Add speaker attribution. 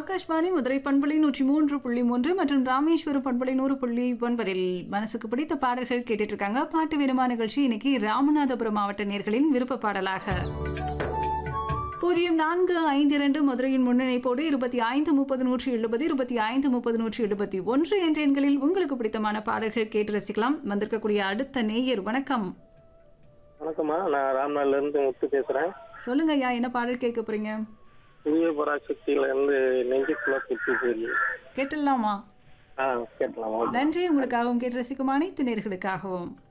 Speaker 1: ஆகாஷ்வாணி மதுரை பண்பலை நூற்றி மூன்று புள்ளி மூன்று மற்றும் ராமேஸ்வரம் பண்பலை நூறு புள்ளி ஒன்பதில் மனசுக்கு பிடித்த பாடல்கள் கேட்டுட்டு இருக்காங்க பாட்டு விருமா நிகழ்ச்சி இன்னைக்கு ராமநாதபுரம் மாவட்ட நேர்களின் விருப்ப பாடலாக பூஜ்ஜியம் நான்கு ஐந்து இரண்டு மதுரையின் முன்னிணைப்போடு இருபத்தி ஐந்து முப்பது நூற்றி எழுபது இருபத்தி ஐந்து முப்பது நூற்றி எழுபத்தி ஒன்று என்ற எண்களில் உங்களுக்கு பிடித்தமான பாடல்கள் கேட்டு ரசிக்கலாம் வந்திருக்கக்கூடிய அடுத்த நேயர் வணக்கம்
Speaker 2: வணக்கம்மா நான் ராம்நாள்ல இருந்து முத்து பேசுறேன்
Speaker 1: சொல்லுங்க ஐயா என்ன பாடல் கேட்க போறீங்க
Speaker 2: புதிய பராசக்தியில இருந்து நெஞ்சுக்குள்ள குத்தி போய்
Speaker 1: கேட்டுடலாமா
Speaker 2: ஆ கேட்கலாமா
Speaker 1: நன்றி உங்களுக்காகவும் கேட்டு ரசிக்கும் அனைத்து நேர்களுக்காகவும்